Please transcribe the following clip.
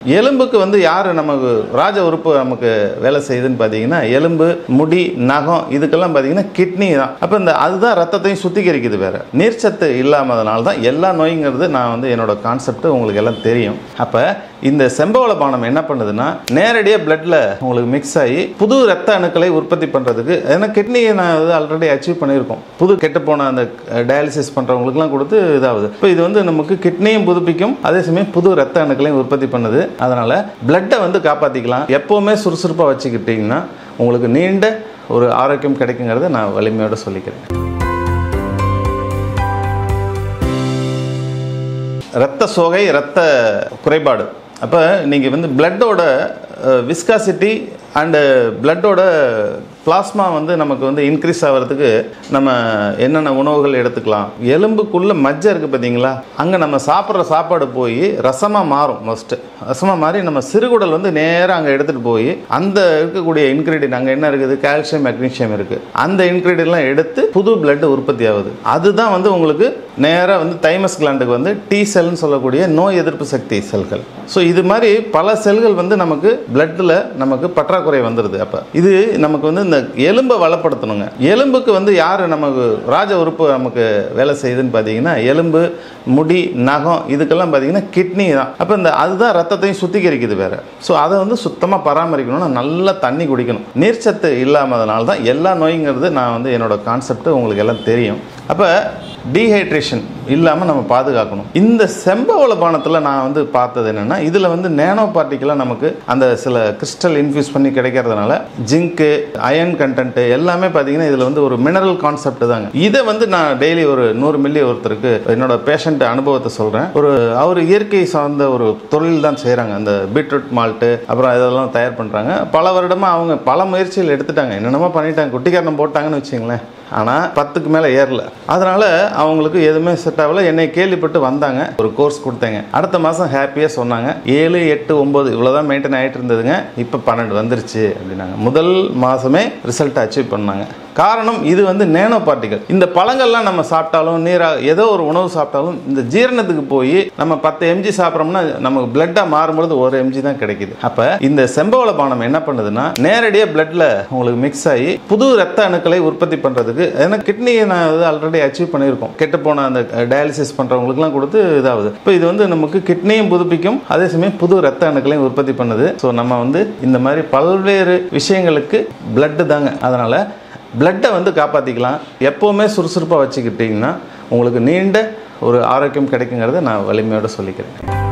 எலும்புக்கு வந்து யார் நமக்கு ராஜ உறுப்பு நமக்கு வேலை செய்யுதுன்னு பார்த்தீங்கன்னா எலும்பு முடி நகம் இதுக்கெல்லாம் பார்த்தீங்கன்னா கிட்னி தான் அப்போ இந்த அதுதான் ரத்தத்தையும் சுத்திகரிக்குது வேற நீர்ச்சத்து இல்லாமதனால தான் எல்லா நோய்ங்கிறது நான் வந்து என்னோட கான்செப்ட் உங்களுக்கு எல்லாம் தெரியும் அப்போ இந்த செம்பவள பானம் என்ன பண்ணுதுன்னா நேரடியாக பிளட்ல உங்களுக்கு மிக்ஸ் ஆகி புது ரத்த அணுக்களை உற்பத்தி பண்ணுறதுக்கு ஏன்னா கிட்னியை நான் வந்து ஆல்ரெடி அச்சீவ் பண்ணியிருக்கோம் புது கெட்டு போன அந்த டயாலிசிஸ் பண்ணுறவங்களுக்குலாம் கொடுத்து இதாகுது இப்போ இது வந்து நமக்கு கிட்னியும் புதுப்பிக்கும் அதே சமயம் புது ரத்த அணுக்களையும் உற்பத்தி பண்ணுது அதனால பிளட்டை வந்து காப்பாற்றிக்கலாம் எப்போவுமே சுறுசுறுப்பாக வச்சுக்கிட்டிங்கன்னா உங்களுக்கு நீண்ட ஒரு ஆரோக்கியம் கிடைக்குங்கிறத நான் வலிமையோட சொல்லிக்கிறேன் ரத்த சோகை ரத்த குறைபாடு அப்போ நீங்கள் வந்து பிளட்டோட விஸ்காசிட்டி அண்டு பிளட்டோட பிளாஸ்மா வந்து நமக்கு வந்து இன்க்ரீஸ் ஆகிறதுக்கு நம்ம என்னென்ன உணவுகள் எடுத்துக்கலாம் எலும்புக்குள்ள மஜ்ஜை இருக்குது பார்த்தீங்களா அங்கே நம்ம சாப்பிட்ற சாப்பாடு போய் ரசமாக மாறும் மஸ்ட்டு ரசமாக மாறி நம்ம சிறுகுடல் வந்து நேராக அங்கே எடுத்துகிட்டு போய் அந்த இருக்கக்கூடிய இன்க்ரீடியன்ட் அங்கே என்ன இருக்குது கால்சியம் மெக்னீஷியம் இருக்குது அந்த இன்க்ரீடியன்ட்லாம் எடுத்து புது பிளட் உற்பத்தி ஆகுது அதுதான் வந்து உங்களுக்கு நேராக வந்து தைமஸ் கிளாண்டுக்கு வந்து டி செல்னு சொல்லக்கூடிய நோய் எதிர்ப்பு சக்தி செல்கள் ஸோ இது மாதிரி பல செல்கள் வந்து நமக்கு பிளட்டில் நமக்கு பற்றாக்குறை வந்துடுது அப்போ இது நமக்கு வந்து இந்த எலும்பை வளப்படுத்தணுங்க எலும்புக்கு வந்து யார் நமக்கு ராஜ உறுப்பு நமக்கு வேலை செய்யுதுன்னு பார்த்தீங்கன்னா எலும்பு முடி நகம் இதுக்கெல்லாம் பார்த்தீங்கன்னா கிட்னி தான் அப்போ இந்த அதுதான் ரத்தத்தையும் சுத்திகரிக்குது வேற ஸோ அதை வந்து சுத்தமாக பராமரிக்கணும்னா நல்லா தண்ணி குடிக்கணும் நீர்ச்சத்து இல்லாமதனால தான் எல்லா நோய்ங்கிறது நான் வந்து என்னோட கான்செப்ட் உங்களுக்கு எல்லாம் தெரியும் அப்போ டீஹைட்ரேஷன் இல்லாமல் நம்ம பாதுகாக்கணும் இந்த செம்பவள பானத்தில் நான் வந்து பார்த்தது என்னென்னா இதில் வந்து நேனோ பார்ட்டிக்கலாக நமக்கு அந்த சில கிறிஸ்டல் இன்ஃபியூஸ் பண்ணி கிடைக்கிறதுனால ஜிங்க்கு அயன் கண்டென்ட் எல்லாமே பார்த்தீங்கன்னா இதில் வந்து ஒரு மினரல் கான்செப்ட் தாங்க இதை வந்து நான் டெய்லி ஒரு நூறு மில்லி ஒருத்தருக்கு என்னோட பேஷண்ட் அனுபவத்தை சொல்கிறேன் ஒரு அவர் இயற்கை சார்ந்த ஒரு தொழில் தான் செய்கிறாங்க அந்த பீட்ரூட் மால்ட்டு அப்புறம் இதெல்லாம் தயார் பண்ணுறாங்க பல வருடமாக அவங்க பல முயற்சிகள் எடுத்துட்டாங்க என்னென்னமோ பண்ணிட்டாங்க குட்டிக்காரணம் போட்டாங்கன்னு வச்சிங்களேன் ஆனால் பத்துக்கு மேலே ஏறல அதனால அவங்களுக்கு எதுவுமே செட் ஆகல என்னை கேள்விப்பட்டு வந்தாங்க ஒரு கோர்ஸ் கொடுத்தேங்க அடுத்த மாதம் ஹாப்பியாக சொன்னாங்க ஏழு எட்டு ஒம்பது இவ்வளோதான் மெயின்டைன் ஆகிட்டு இருந்ததுங்க இப்போ பன்னெண்டு வந்துருச்சு அப்படின்னாங்க முதல் மாதமே ரிசல்ட் அச்சீவ் பண்ணாங்க காரணம் இது வந்து நேனோ பார்ட்டிகள் இந்த பழங்கள்லாம் நம்ம சாப்பிட்டாலும் நீரா ஏதோ ஒரு உணவு சாப்பிட்டாலும் இந்த ஜீரணத்துக்கு போய் நம்ம பத்து எம்ஜி சாப்பிட்றோம்னா நமக்கு பிளட்டாக மாறும்பொழுது ஒரு எம்ஜி தான் கிடைக்குது அப்போ இந்த செம்பவள பானம் என்ன பண்ணுதுன்னா நேரடியாக பிளட்ல உங்களுக்கு மிக்ஸ் ஆகி புது ரத்த அணுக்களை உற்பத்தி பண்ணுறதுக்கு ஏன்னா கிட்னியை நான் வந்து ஆல்ரெடி அச்சீவ் பண்ணியிருக்கோம் கெட்டு போன அந்த டயாலிசிஸ் பண்ணுறவங்களுக்குலாம் கொடுத்து இதாகுது இப்போ இது வந்து நமக்கு கிட்னியும் புதுப்பிக்கும் அதே சமயம் புது ரத்த அணுக்களையும் உற்பத்தி பண்ணுது ஸோ நம்ம வந்து இந்த மாதிரி பல்வேறு விஷயங்களுக்கு பிளட்டு தாங்க அதனால் பிளட்டை வந்து காப்பாற்றிக்கலாம் எப்போவுமே சுறுசுறுப்பாக வச்சுக்கிட்டிங்கன்னா உங்களுக்கு நீண்ட ஒரு ஆரோக்கியம் கிடைக்குங்கிறத நான் வலிமையோட சொல்லிக்கிறேன்